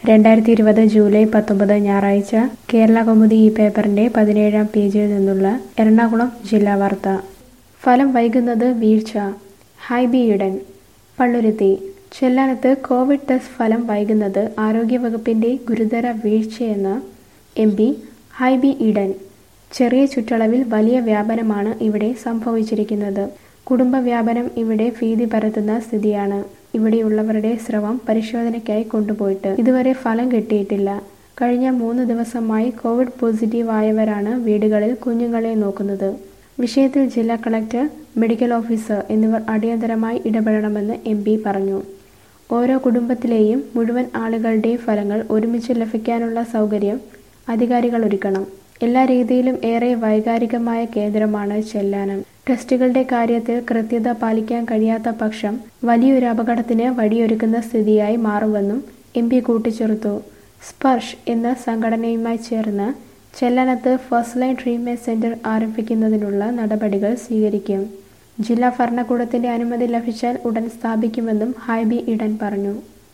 രണ്ടായിരത്തി ഇരുപത് ജൂലൈ പത്തൊമ്പത് ഞായറാഴ്ച കേരള കൗമുദി ഈ പേപ്പറിന്റെ പതിനേഴാം പേജിൽ നിന്നുള്ള എറണാകുളം ജില്ലാ വാർത്ത ഫലം വൈകുന്നത് വീഴ്ച ഹൈബി ഈഡൻ പള്ളുരുത്തി ചെല്ലാനത്ത് കോവിഡ് ടെസ്റ്റ് ഫലം വൈകുന്നത് ആരോഗ്യവകുപ്പിന്റെ ഗുരുതര വീഴ്ചയെന്ന് എം പി ഹൈബി ഈഡൻ ചെറിയ ചുറ്റളവിൽ വലിയ വ്യാപനമാണ് ഇവിടെ സംഭവിച്ചിരിക്കുന്നത് കുടുംബ വ്യാപനം ഇവിടെ ഭീതി പരത്തുന്ന സ്ഥിതിയാണ് ഇവിടെയുള്ളവരുടെ സ്രവം പരിശോധനയ്ക്കായി കൊണ്ടുപോയിട്ട് ഇതുവരെ ഫലം കിട്ടിയിട്ടില്ല കഴിഞ്ഞ മൂന്ന് ദിവസമായി കോവിഡ് പോസിറ്റീവ് ആയവരാണ് വീടുകളിൽ കുഞ്ഞുങ്ങളെ നോക്കുന്നത് വിഷയത്തിൽ ജില്ലാ കളക്ടർ മെഡിക്കൽ ഓഫീസർ എന്നിവർ അടിയന്തരമായി ഇടപെടണമെന്ന് എം പി പറഞ്ഞു ഓരോ കുടുംബത്തിലെയും മുഴുവൻ ആളുകളുടെയും ഫലങ്ങൾ ഒരുമിച്ച് ലഭിക്കാനുള്ള സൗകര്യം അധികാരികൾ ഒരുക്കണം എല്ലാ രീതിയിലും ഏറെ വൈകാരികമായ കേന്ദ്രമാണ് ചെല്ലാനം ടെസ്റ്റുകളുടെ കാര്യത്തിൽ കൃത്യത പാലിക്കാൻ കഴിയാത്ത പക്ഷം വലിയൊരു അപകടത്തിന് വഴിയൊരുക്കുന്ന സ്ഥിതിയായി മാറുമെന്നും എം പി കൂട്ടിച്ചേർത്തു സ്പർശ് എന്ന സംഘടനയുമായി ചേർന്ന് ചെല്ലാനത്ത് ഫസ്റ്റ് ലൈൻ ട്രീറ്റ്മെന്റ് സെന്റർ ആരംഭിക്കുന്നതിനുള്ള നടപടികൾ സ്വീകരിക്കും ജില്ലാ ഭരണകൂടത്തിന്റെ അനുമതി ലഭിച്ചാൽ ഉടൻ സ്ഥാപിക്കുമെന്നും ഹൈബി ഇടൻ പറഞ്ഞു